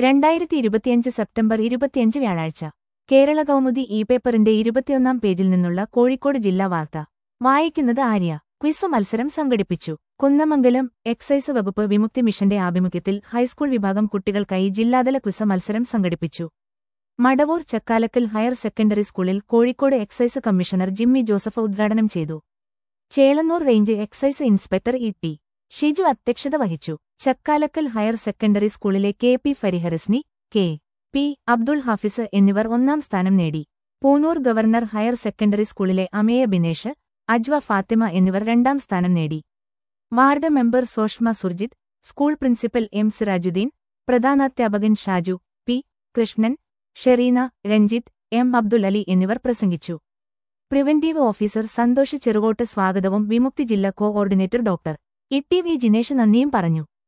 രണ്ടായിരത്തി ഇരുപത്തിയഞ്ച് സെപ്റ്റംബർ ഇരുപത്തിയഞ്ച് വ്യാഴാഴ്ച കേരള കൗമുദി ഇ പേപ്പറിന്റെ ഇരുപത്തിയൊന്നാം പേജിൽ നിന്നുള്ള കോഴിക്കോട് ജില്ലാ വാർത്ത വായിക്കുന്നത് ആര്യ ക്വിസ് മത്സരം സംഘടിപ്പിച്ചു കുന്നമംഗലം എക്സൈസ് വകുപ്പ് വിമുക്തി മിഷന്റെ ആഭിമുഖ്യത്തിൽ ഹൈസ്കൂൾ വിഭാഗം കുട്ടികൾക്കായി ജില്ലാതല ക്വിസ് മത്സരം സംഘടിപ്പിച്ചു മടവൂർ ചക്കാലക്കൽ ഹയർ സെക്കൻഡറി സ്കൂളിൽ കോഴിക്കോട് എക്സൈസ് കമ്മീഷണർ ജിമ്മി ജോസഫ് ഉദ്ഘാടനം ചെയ്തു Chelannur range excise inspector E T Shiju അധ്യക്ഷത വഹിച്ചു ചക്കാലക്കൽ ഹയർ സെക്കൻഡറി സ്കൂളിലെ K P Farihasni K P Abdul Hafis എന്നിവർ ഒന്നാം സ്ഥാനം നേടി പൂനൂർ ഗവർണർ ഹയർ സെക്കൻഡറി സ്കൂളിലെ അമേയ ബിനേഷ് അജ്വ ഫാത്തിമ എന്നിവർ രണ്ടാം സ്ഥാനം നേടി ward member Soshma Surjith school principal M Sirajuddin പ്രധാനാധ്യാപകൻ ഷാജു പി കൃഷ്ണൻ ഷെറീന രഞ്ജിത്ത് എം അബ്ദുൽ അലി എന്നിവർ പ്രസംഗിച്ചു പ്രിവന്റീവ് ഓഫീസർ സന്തോഷ് ചെറുകോട്ട് സ്വാഗതവും വിമുക്തി ജില്ലാ coordinator doctor E T V Jinesh നന്ദിയും പറഞ്ഞു